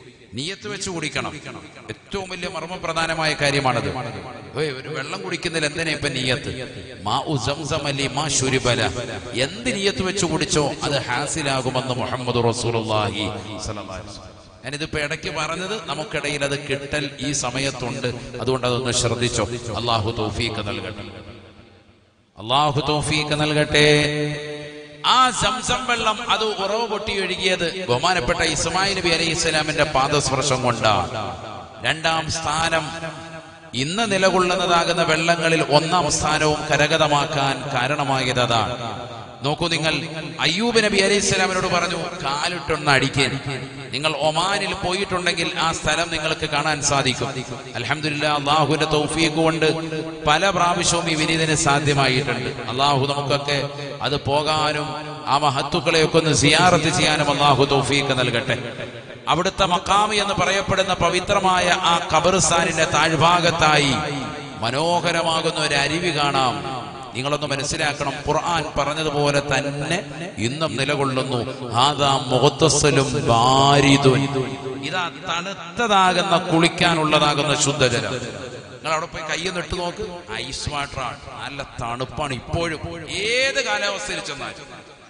നീയത്ത് വെച്ച് കുടിക്കണം ഏറ്റവും വലിയ മർമ്മപ്രധാനമായ കാര്യമാണത് ഓയ് ഒരു വെള്ളം കുടിക്കുന്നതിൽ എന്തിനാ ഇപ്പൊ നീയത്ത് മാ ഉ സംസം അലി മാ ശുരിബല എന്ത് നീയത്ത് വെച്ച് കുടിച്ചോ അത് ഹാസിലാകുമെന്ന് മുഹമ്മദ് റസൂലുള്ളാഹി സ്വല്ലല്ലാഹു അലൈഹി വസല്ലം. ഞാനിതിപ്പോ ഇടയ്ക്ക് പറഞ്ഞത് നമുക്കിടയിൽ അത് കിട്ടൽ ഈ സമയത്തുണ്ട് അതുകൊണ്ട് അതൊന്ന് ശ്രദ്ധിച്ചോ അള്ളാഹു തൗഫീഖ് നൽകട്ടെ അള്ളാഹു തൗഫീഖ് നൽകട്ടെ ആ സംസം വെള്ളം അത് ഉറവ് പൊട്ടി ഒഴുകിയത് ബഹുമാനപ്പെട്ട ഇസ്മായിൽ നബി അലൈഹി ഇസ്ലാമിന്റെ പാദസ്പർശം കൊണ്ടാണ് രണ്ടാം സ്ഥാനം ഇന്ന് നിലകൊള്ളുന്നതാകുന്ന വെള്ളങ്ങളിൽ ഒന്നാം സ്ഥാനവും കരഗതമാക്കാൻ കാരണമായത് അതാണ് നോക്കൂ നിങ്ങൾ അയ്യൂബ് നബി അലൈഹി സ്വലാമിനോട് പറഞ്ഞു കാലിട്ടൊന്ന് അടിക്കാൻ നിങ്ങൾ ഒമാനിൽ പോയിട്ടുണ്ടെങ്കിൽ ആ സ്ഥലം നിങ്ങൾക്ക് കാണാൻ സാധിക്കും അലഹമില്ല അള്ളാഹുവിന്റെ തൗഫീഖ് കൊണ്ട് പല പ്രാവശ്യവും ഈ വിനീതിന് സാധ്യമായിട്ടുണ്ട് അള്ളാഹു നമുക്കൊക്കെ അത് പോകാനും ആ മഹത്തുക്കളെയൊക്കെ ഒന്ന് സിയാറത്ത് ചെയ്യാനും അള്ളാഹു തൗഫീഖ് നൽകട്ടെ അവിടുത്തെ മക്കാമി എന്ന് പറയപ്പെടുന്ന പവിത്രമായ ആ ഖബർസ്ഥാനിന്റെ താഴ്ഭാഗത്തായി മനോഹരമാകുന്ന ഒരു അരുവി കാണാം നിങ്ങളൊന്ന് മനസ്സിലാക്കണം ഖുർആൻ പറഞ്ഞതുപോലെ തന്നെ ഇന്നും നിലകൊള്ളുന്നു ആദാ മുഖത്തസലും ബാരിദുൻ ഇതാ തണുത്തതാകുന്ന കുളിക്കാനുള്ളതാകുന്ന ശുദ്ധജലം നിങ്ങൾ അവിടെ പോയി കയ്യൊന്ന് ഇട്ട് നോക്ക് ഐസ് വാട്ടറാണ് നല്ല തണുപ്പാണ് ഇപ്പോഴും ഏത് കാലാവസ്ഥയിൽ ചെന്നാലും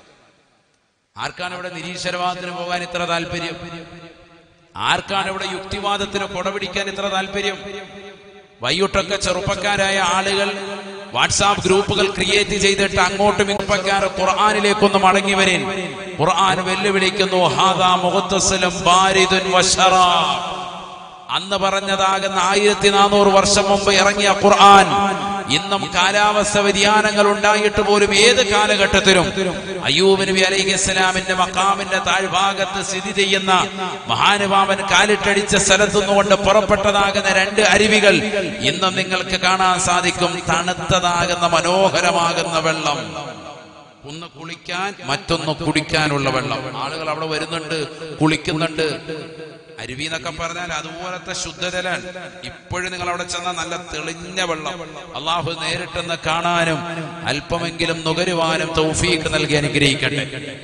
ആർക്കാണ് ഇവിടെ നിരീശ്വരവാദത്തിന് പോകാൻ ഇത്ര താല്പര്യം ആർക്കാണ് ഇവിടെ യുക്തിവാദത്തിന് കൊടപിടിക്കാൻ ഇത്ര താല്പര്യം വൈകിട്ടൊക്കെ ചെറുപ്പക്കാരായ ആളുകൾ വാട്സാപ്പ് ഗ്രൂപ്പുകൾ ക്രിയേറ്റ് ചെയ്തിട്ട് അങ്ങോട്ടും ഇങ്ങോട്ടും ഖുർആാനിലേക്കൊന്ന് മടങ്ങി വരേൻ ഖുർആൻ വെല്ലുവിളിക്കുന്നു ഹാദാ മുഖത്തസ്ലം ബാരിദുൻ വശറാബ് അന്ന് പറഞ്ഞതാകുന്ന ആയിരത്തി നാനൂറ് വർഷം മുമ്പ് ഇറങ്ങിയ ഖുർആൻ ഇന്നും കാലാവസ്ഥ വ്യതിയാനങ്ങൾ ഉണ്ടായിട്ട് പോലും ഏത് കാലഘട്ടത്തിലും അയ്യൂബ് നബി അലൈഹി ഇസ്ലാമിന്റെ മക്കാമിന്റെ താഴ്ഭാഗത്ത് സ്ഥിതി ചെയ്യുന്ന മഹാനുഭാവൻ കാലിട്ടടിച്ച സ്ഥലത്തു നിന്നുകൊണ്ട് പുറപ്പെട്ടതാകുന്ന രണ്ട് അരുവികൾ ഇന്നും നിങ്ങൾക്ക് കാണാൻ സാധിക്കും തണുത്തതാകുന്ന മനോഹരമാകുന്ന വെള്ളം ഒന്ന് കുളിക്കാൻ മറ്റൊന്ന് കുടിക്കാനുള്ള വെള്ളം ആളുകൾ അവിടെ വരുന്നുണ്ട് കുളിക്കുന്നുണ്ട് അരുവി എന്നൊക്കെ പറഞ്ഞാൽ അതുപോലത്തെ ശുദ്ധജലാണ് ഇപ്പോഴും നിങ്ങൾ അവിടെ ചെന്നാൽ നല്ല തെളിഞ്ഞ വെള്ളം അള്ളാഹു നേരിട്ടെന്ന് കാണാനും അല്പമെങ്കിലും നുകരുവാനും തൗഫീക്ക് നൽകി അനുഗ്രഹിക്കട്ടെ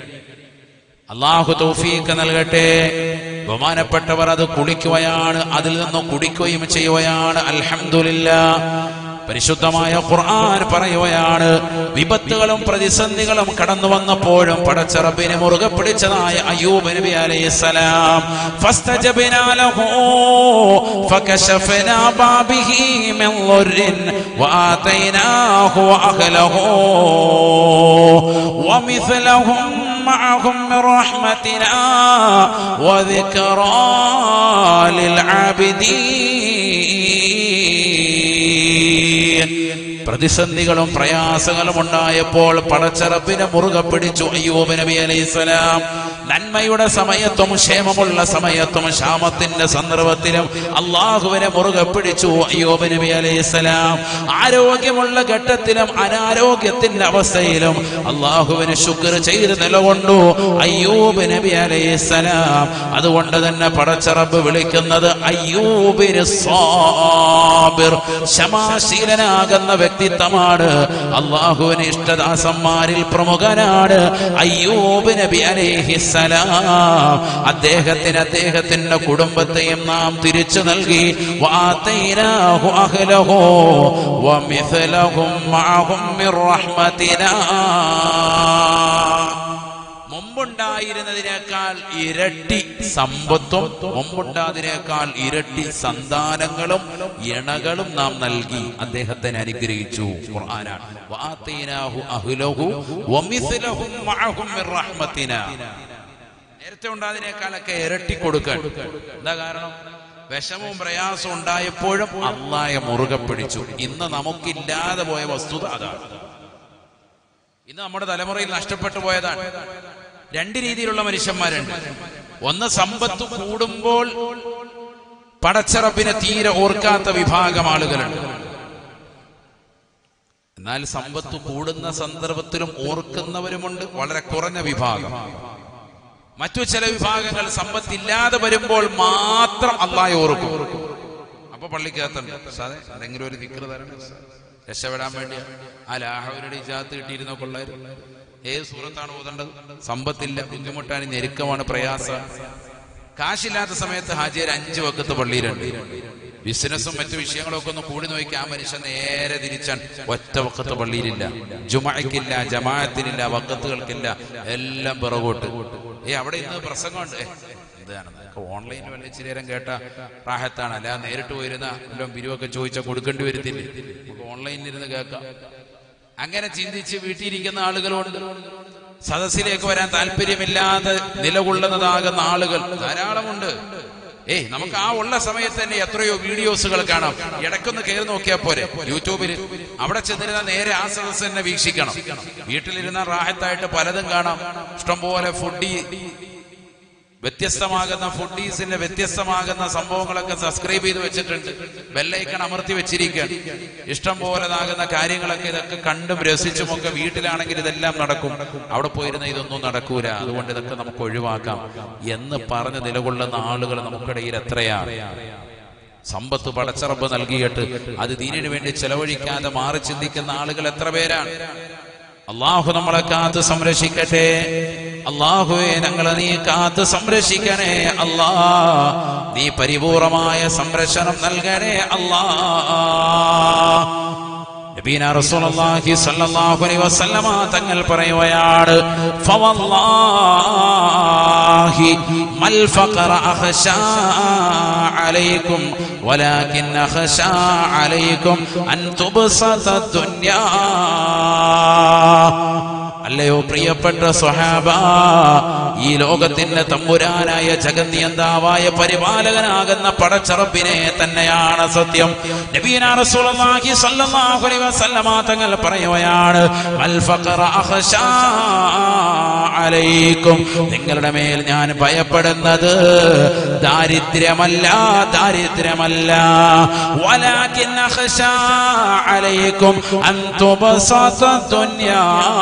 അള്ളാഹു തൗഫീക്ക് നൽകട്ടെ ബഹുമാനപ്പെട്ടവർ അത് കുളിക്കുകയാണ് അതിൽ നിന്നും കുടിക്കുകയും ചെയ്യുകയാണ് അൽഹംദുലില്ല പരിശുദ്ധമായ ഖുർആൻ പറയുകയാണ് വിപത്തുകളും പ്രതിസന്ധികളും കടന്നു വന്നപ്പോഴും പടച്ചറബിനെ മുറുകെ പിടിച്ചതായ അയ്യൂബ് നബി അലൈഹിസ്സലാം ഫസ്തജബ്നാ ലഹു ഫകശഫനാ ബാബിഹി മിൻ ളുർരിൻ വആതൈനാഹു വഅഹ്ലഹു ومثلهم معهم من رحمتنا وذكرى للعابدين പ്രതിസന്ധികളും പ്രയാസങ്ങളും ഉണ്ടായപ്പോൾ പടച്ചറപ്പിനെ മുറുകെ പിടിച്ചു അയ്യൂബ് നബി അലൈഹിസ്സലാം നന്മയുടെ സമയത്തും ക്ഷേമമുള്ള സമയത്തും ക്ഷാമത്തിന്റെ സന്ദർഭത്തിലും അള്ളാഹുവിനെ മുറുകെ പിടിച്ചു അയ്യൂബ് നബി അലൈഹിസ്സലാം ആരോഗ്യമുള്ള ഘട്ടത്തിലും അനാരോഗ്യത്തിന്റെ അവസ്ഥയിലും അള്ളാഹുവിന് ശുക്ർ ചെയ്ത് നിലകൊണ്ടു അയ്യൂബ് നബി അലൈഹിസ്സലാം അതുകൊണ്ട് തന്നെ പടച്ചറബ് വിളിക്കുന്നത് അയ്യൂബിന് സാബിർ ക്ഷമാശീലനാകുന്ന വ്യക്തിത്വമാണ് അള്ളാഹുവിന് ഇഷ്ടദാസന്മാരിൽ പ്രമുഖനാണ് അയ്യൂബ് നബി അലൈഹിസ്സലാം അദ്ദേഹത്തിന് അദ്ദേഹത്തിന്റെ കുടുംബത്തെയും നാം തിരിച്ചു നൽകി വാതൈനാഹു അഹ്ലഹു വമിഥലഹും മഅഹും മിർ റഹ്മതിനാ മുമ്പുണ്ടായിരുന്നതിനേക്കാൾ ഇരട്ടി സമ്പത്തും മുമ്പുണ്ടാതിനേക്കാൾ ഇരട്ടി സന്താനങ്ങളും ഇണകളും നാം നൽകി അദ്ദേഹത്തിന് അനുഗ്രഹിച്ചു ഖുർആനാണ് വആതൈനാഹു അഹ്ലഹു വമിസ്ലഹും മഅഹും മിർ റഹ്മതിനാ നേരത്തെ ഉണ്ടാതിനേക്കാളൊക്കെ ഇരട്ടി കൊടുക്കാൻ എന്താ കാരണം വിഷമവും പ്രയാസവും ഉണ്ടായപ്പോഴും അള്ളായെ മുറുകെ പിടിച്ചു ഇന്ന് നമുക്കില്ലാതെ പോയ വസ്തുത അതാണ് ഇന്ന് നമ്മുടെ തലമുറയിൽ നഷ്ടപ്പെട്ടു പോയതാണ് രണ്ട് രീതിയിലുള്ള മനുഷ്യന്മാരുണ്ട് ഒന്ന് സമ്പത്ത് കൂടുമ്പോൾ പടച്ചറപ്പിനെ തീരെ ഓർക്കാത്ത വിഭാഗം ആളുകളുണ്ട് എന്നാൽ സമ്പത്ത് കൂടുന്ന സന്ദർഭത്തിലും ഓർക്കുന്നവരുമുണ്ട് വളരെ കുറഞ്ഞ വിഭാഗം മറ്റു ചില വിഭാഗങ്ങൾ സമ്പത്തില്ലാതെ വരുമ്പോൾ മാത്രം അള്ളാഹെ ഓർക്കും അപ്പൊ പള്ളിക്കകത്തുണ്ട് സാറേ എന്തെങ്കിലും ഒരു ദിക്റ് തരണം രക്ഷപ്പെടാൻ വേണ്ടി ആ ലാഹവരുടെ ഇജാത്ത് കിട്ടിയിരുന്ന കൊള്ളായിരുന്നു ഏത് സൂറത്താണ് ഓതേണ്ടത് സമ്പത്തില്ല ബുദ്ധിമുട്ടാണ് ഞെരുക്കമാണ് പ്രയാസം കാശില്ലാത്ത സമയത്ത് ഹാജിയർ അഞ്ച് വക്കത്ത് പള്ളിയിലുണ്ട് ബിസിനസ്സും മറ്റു വിഷയങ്ങളൊക്കെ ഒന്ന് കൂടി നോക്കി ആ മനുഷ്യൻ നേരെ തിരിച്ചാൻ ഒറ്റ വക്കത്ത് പള്ളിയിലില്ല ജുമയ്ക്കില്ല ജമാഅത്തിനില്ല വക്കത്തുകൾക്കില്ല എല്ലാം പിറകോട്ട് ഏ അവിടെ ഇന്ന് പ്രസംഗമുണ്ട് ഏ, ഇതാണ് ഓൺലൈനിൽ വല്ല ഇച്ചിരി നേരം കേട്ട റാഹത്താണ് അല്ല നേരിട്ട് പോയിരുന്ന എല്ലാം പിരിവൊക്കെ ചോദിച്ചാൽ കൊടുക്കേണ്ടി വരത്തില്ലേ നമുക്ക് ഓൺലൈനിൽ ഇരുന്ന് കേൾക്കാം അങ്ങനെ ചിന്തിച്ച് വീട്ടിലിരിക്കുന്ന ആളുകളുണ്ട് സദസ്സിലേക്ക് വരാൻ താല്പര്യമില്ലാതെ നിലകൊള്ളുന്നതാകുന്ന ആളുകൾ ധാരാളമുണ്ട് ഏയ് നമുക്ക് ആ ഉള്ള സമയത്ത് തന്നെ എത്രയോ വീഡിയോസുകൾ കാണാം ഇടയ്ക്കൊന്ന് കയറി നോക്കിയാൽ പോരെ യൂട്യൂബിൽ അവിടെ ചെന്നിരുന്ന നേരെ ആ സദസ്സ് തന്നെ വീക്ഷിക്കണം വീട്ടിലിരുന്ന റാഹത്തായിട്ട് പലതും കാണാം ഇഷ്ടംപോലെ ഫുഡി വ്യത്യസ്തമാകുന്ന ഫുഡീസിന്റെ വ്യത്യസ്തമാകുന്ന സംഭവങ്ങളൊക്കെ സബ്സ്ക്രൈബ് ചെയ്ത് വെച്ചിട്ടുണ്ട് ബെല്ലൈക്കൺ അമർത്തി വെച്ചിരിക്കുകയാണ് ഇഷ്ടം പോലെതാകുന്ന കാര്യങ്ങളൊക്കെ ഇതൊക്കെ കണ്ടും രസിച്ചും ഒക്കെ വീട്ടിലാണെങ്കിൽ ഇതെല്ലാം നടക്കും അവിടെ പോയിരുന്ന ഇതൊന്നും നടക്കൂല അതുകൊണ്ട് ഇതൊക്കെ നമുക്ക് ഒഴിവാക്കാം എന്ന് പറഞ്ഞ് നിലകൊള്ളുന്ന ആളുകൾ നമുക്കിടയിൽ എത്രയാണ് സമ്പത്ത് പടച്ചറബ് നൽകിയിട്ട് അത് ദീനിനു വേണ്ടി ചെലവഴിക്കാതെ മാറി ചിന്തിക്കുന്ന ആളുകൾ എത്ര പേരാണ് അള്ളാഹു നമ്മളെ കാത്ത് സംരക്ഷിക്കട്ടെ അള്ളാഹുവെ ഞങ്ങളെ നീ കാത്ത് സംരക്ഷിക്കണേ അല്ലാ നീ പരിപൂർണമായ സംരക്ഷണം നൽകണേ അല്ലാ നബീന റസൂലുള്ളാഹി സ്വല്ലല്ലാഹു അലൈഹി വസല്ലമ തങ്ങൾ പറയുകയാണ് ഫവല്ലാഹി മൽ ഫഖറ അഖ്ശാ അലൈക്കും ولكن أخشى عليكم أن تبسط الدنيا അല്ലയോ പ്രിയപ്പെട്ട സ്വഹാബ ഈ ലോകത്തിന്റെ തമ്പുരാനായ ജഗന്നിയന്താവായ പരിപാലകനാകുന്ന പടച്ചറപ്പിനെ തന്നെയാണ് സത്യം നബീന റസൂലുള്ളാഹി സ്വല്ലല്ലാഹു അലൈഹി വസല്ലമ തങ്ങൾ പറയുകയാണ് വൽ ഫഖറ അഖ്ശാ അലൈക്കും നിങ്ങളുടെ മേൽ ഞാൻ ഭയപ്പെടുന്നത് ദാരിദ്ര്യമല്ല ദാരിദ്ര്യമല്ല വലാകിൻ അഖ്ശാ അലൈക്കും അൻ തുബസത ദുനിയാ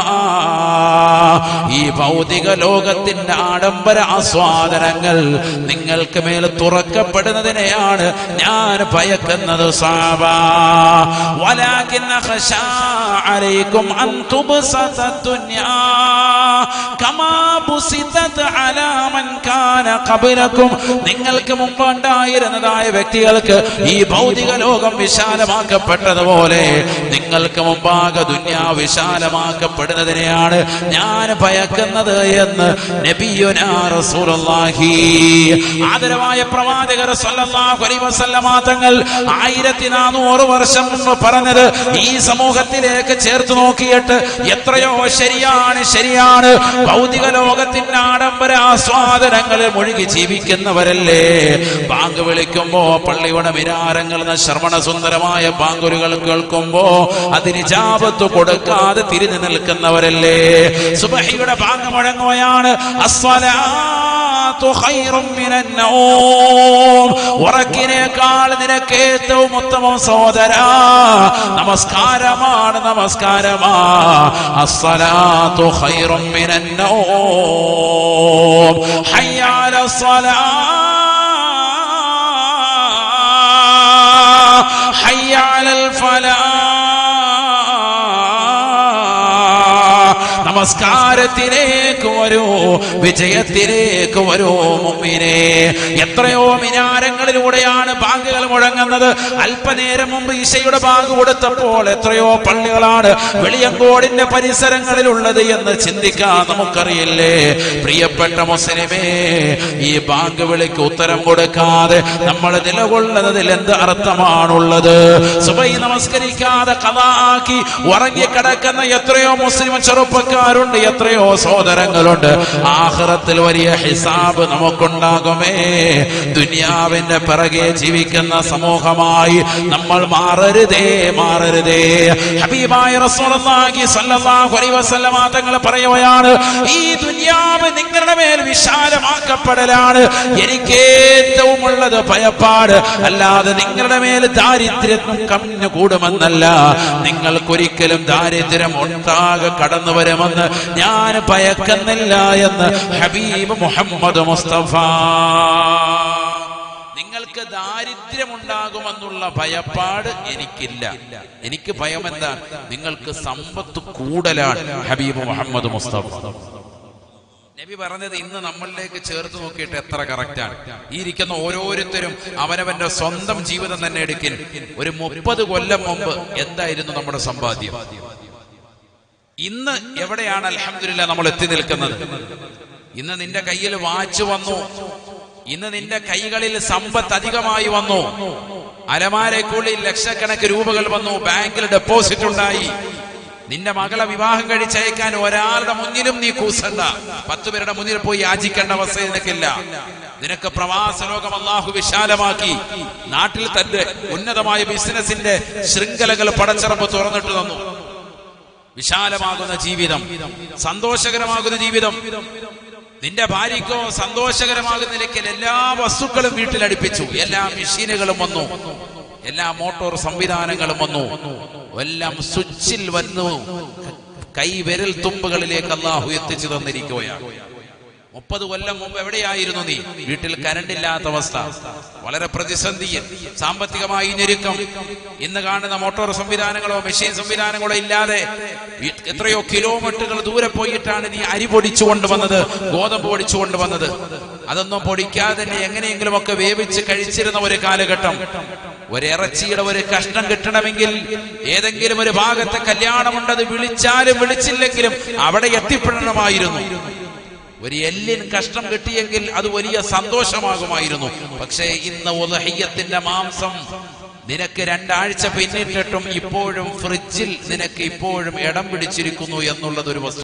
ഈ ഭൗതിക ലോകത്തിന്റെ ആഡംബര ആസ്വാദനങ്ങൾ നിങ്ങൾക്ക് മേൽ തുറക്കപ്പെടുന്നതിനെയാണ് ഞാൻ ഭയക്കുന്നത് സാബാ വലാകിൻ അഖ്ശാ അലൈക്കും അൻ തുബസത ദുനിയാ കമാ ബുസിതത് അലാ മൻ കാന ഖബലക്കും നിങ്ങൾക്ക് മുമ്പ് ഉണ്ടായിരുന്നതായ വ്യക്തികൾക്ക് ഈ ഭൗതിക ലോകം വിശാലമാക്കപ്പെട്ടതുപോലെ നിങ്ങൾക്ക് മുമ്പാകെ ദുന്യാ വിശാലമാക്കപ്പെടുന്നതിനെയാണ് ഞാൻ ഭയക്കുന്നത് എന്ന് നബിയുനാ റസൂലുള്ളാഹി ആദരവായ പ്രവാചകർ സല്ലല്ലാഹു അലൈഹി വസല്ലമ തങ്ങൾ ആയിരത്തി നാനൂറ് വർഷം മുമ്പ് പറഞ്ഞത് ഈ സമൂഹത്തിലേക്ക് ചേർത്ത് നോക്കിയിട്ട് എത്രയോ ശരിയാണ് ശരിയാണ് ഭൗതിക ലോകത്തിന്റെ ആഡംബര ആസ്വാദനങ്ങളിൽ മുഴുകി ജീവിക്കുന്നവരല്ലേ ബാങ്ക് വിളിക്കുമ്പോ പള്ളിയുടെ വിരാരങ്ങൾ എന്ന ശ്രവണ സുന്ദരമായ ബാങ്കുരുകൾ കേൾക്കുമ്പോ അതിന് ജാപത്ത് കൊടുക്കാതെ തിരിഞ്ഞു നിൽക്കുന്നവരല്ലേ സുബഹിയുടെ ബാങ്ക് മുഴങ്ങുകയാണ് അസ്വലാത്തു ഖൈറും മിനൻ നൗം. ഉറക്കിനേക്കാൾ നിനക്ക് ഏറ്റവും ഉത്തമം സഹോദര നമസ്കാരമാണ് നമസ്കാരമാ അസ്സലാത്തു ഖൈറും മിനൻ നൗം ഹയ്യ അല حي على الفلاح നമസ്കാരത്തിലേക്ക് വരൂ വിജയത്തിലേക്ക് വരൂ മുമ്മിനെ എത്രയോ മിനാരങ്ങളിലൂടെയാണ് ബാങ്കുകൾ മുഴങ്ങുന്നത് അല്പനേരം മുമ്പ് ഈശയുടെ ബാങ്ക് കൊടുത്തപ്പോൾ എത്രയോ പള്ളികളാണ് വെളിയങ്കോടിന്റെ പരിസരങ്ങളിലുള്ളത് എന്ന് ചിന്തിക്കാൻ നമുക്കറിയില്ലേ പ്രിയപ്പെട്ട മുസ്ലിമേ ഈ ബാങ്ക് വിളിക്ക് ഉത്തരം കൊടുക്കാതെ നമ്മൾ നിലകൊള്ളുന്നതിൽ എന്ത് അർത്ഥമാണുള്ളത് സുബൈ നമസ്കരിക്കാതെ കഥാക്കി ഉറങ്ങിക്കിടക്കുന്ന എത്രയോ മുസ്ലിം ചെറുപ്പക്കാരുണ്ട് എത്രയോ സഹോദരങ്ങളുണ്ട് ആഹ്റത്തിൽ വലിയ ഹിസാബ് നമുക്കുണ്ടാകുമേ ദുനിയാവിന്റെ പിറകെ ജീവിക്കുന്ന സമൂഹമായി നമ്മൾ മാറരുതേ മാറരുതേ ഹബീബായ റസൂലുള്ളാഹി സ്വല്ലല്ലാഹു അലൈഹി വസല്ലമ തങ്ങൾ പറയുകയാണ് ഈ ദുനിയാവ് നിങ്ങളുടെ മേൽ വിശാലമാക്കപ്പെടലാണ് എനിക്ക് ഏറ്റവും ഉള്ളത് ഭയപ്പാട് അല്ലാതെ നിങ്ങളുടെ മേൽ ദാരിദ്ര്യം കമ്മിഞ്ഞു കൂടുമെന്നല്ല നിങ്ങൾക്കൊരിക്കലും ദാരിദ്ര്യം ഉണ്ടാകെ കടന്നു വരുമെന്ന് ഞാൻ ഭയക്കുന്നില്ല എന്ന് ഹബീബ് മുഹമ്മദ് മുസ്തഫ നിങ്ങൾക്ക് ദാരിദ്ര്യമുണ്ടാകുമെന്നുള്ള ഭയപ്പാട് എനിക്കില്ല എനിക്ക് ഭയം എന്താ നിങ്ങൾക്ക് സമ്പത്ത് കൂടുതലാണ് ഹബീബ് മുഹമ്മദ് മുസ്തഫ നബി പറഞ്ഞത് ഇന്ന് നമ്മളിലേക്ക് ചേർത്ത് നോക്കിയിട്ട് എത്ര കറക്റ്റാണ് ഈ ഇരിക്കുന്ന ഓരോരുത്തരും അവനവന്റെ സ്വന്തം ജീവിതം തന്നെ എടുക്കിൻ ഒരു മുപ്പത് കൊല്ലം മുമ്പ് എന്തായിരുന്നു നമ്മുടെ സമ്പാദ്യം ഇന്ന് എവിടെയാണ് അലഹമില്ല നമ്മൾ എത്തി നിൽക്കുന്നത് ഇന്ന് നിന്റെ കയ്യിൽ വാച്ച് വന്നു ഇന്ന് നിന്റെ കൈകളിൽ സമ്പത്ത് അധികമായി വന്നു അലമാരക്കുള്ളിൽ ലക്ഷക്കണക്ക് രൂപകൾ വന്നു ബാങ്കിൽ ഡെപ്പോസിറ്റ് ഉണ്ടായി നിന്റെ മകളെ വിവാഹം കഴിച്ചയക്കാൻ ഒരാളുടെ മുന്നിലും നീ കൂസണ്ട പത്തു പേരുടെ മുന്നിൽ പോയി യാചിക്കേണ്ട അവസ്ഥ നിനക്കില്ല നിനക്ക് പ്രവാസ ലോകം അള്ളാഹു വിശാലമാക്കി നാട്ടിൽ തന്റെ ഉന്നതമായ ബിസിനസിന്റെ ശൃംഖലകൾ പടച്ചിറപ്പ് തുറന്നിട്ട് തന്നു വിശാലമാകുന്ന ജീവിതം സന്തോഷകരമാകുന്ന ജീവിതം നിന്റെ ഭാര്യയ്ക്കോ സന്തോഷകരമാകുന്ന നിലയ്ക്കൽ എല്ലാ വസ്തുക്കളും വീട്ടിൽ അടുപ്പിച്ചു എല്ലാ മെഷീനുകളും വന്നു എല്ലാ മോട്ടോർ സംവിധാനങ്ങളും വന്നു എല്ലാം സ്വിച്ചിൽ വന്നു കൈ വിരൽ തുമ്പുകളിലേക്ക് അള്ളാഹു എത്തിച്ചു തന്നിരിക്കുകയാണ് മുപ്പത് കൊല്ലം മുമ്പ് എവിടെയായിരുന്നു നീ വീട്ടിൽ കരണ്ടില്ലാത്ത അവസ്ഥ വളരെ പ്രതിസന്ധിയിൽ സാമ്പത്തികമായി ഞെരുക്കം ഇന്ന് കാണുന്ന മോട്ടോർ സംവിധാനങ്ങളോ മെഷീൻ സംവിധാനങ്ങളോ ഇല്ലാതെ വീ- എത്രയോ കിലോമീറ്ററുകൾ ദൂരെ പോയിട്ടാണ് നീ അരി പൊടിച്ചു കൊണ്ടുവന്നത് ഗോതമ്പ് പൊടിച്ചു കൊണ്ടുവന്നത് അതൊന്നും പൊടിക്കാതെ തന്നെ എങ്ങനെയെങ്കിലും ഒക്കെ വേവിച്ച് കഴിച്ചിരുന്ന ഒരു കാലഘട്ടം ഒരിറച്ചിയുടെ ഒരു കഷ്ണം കിട്ടണമെങ്കിൽ ഏതെങ്കിലും ഒരു ഭാഗത്തെ കല്യാണമുണ്ടത് വിളിച്ചാലും വിളിച്ചില്ലെങ്കിലും അവിടെ എത്തിപ്പെടണമായിരുന്നു ഒരു എല്ലിൻ കഷ്ടം കിട്ടിയെങ്കിൽ അത് വലിയ സന്തോഷമാകുമായിരുന്നു പക്ഷേ ഇന്ന് ഉദഹയ്യത്തിന്റെ മാംസം നിനക്ക് രണ്ടാഴ്ച പിന്നിട്ടിട്ടും ഇപ്പോഴും ഫ്രിഡ്ജിൽ നിനക്ക് ഇപ്പോഴും ഇടം പിടിച്ചിരിക്കുന്നു എന്നുള്ളത് ഒരു വസ്തു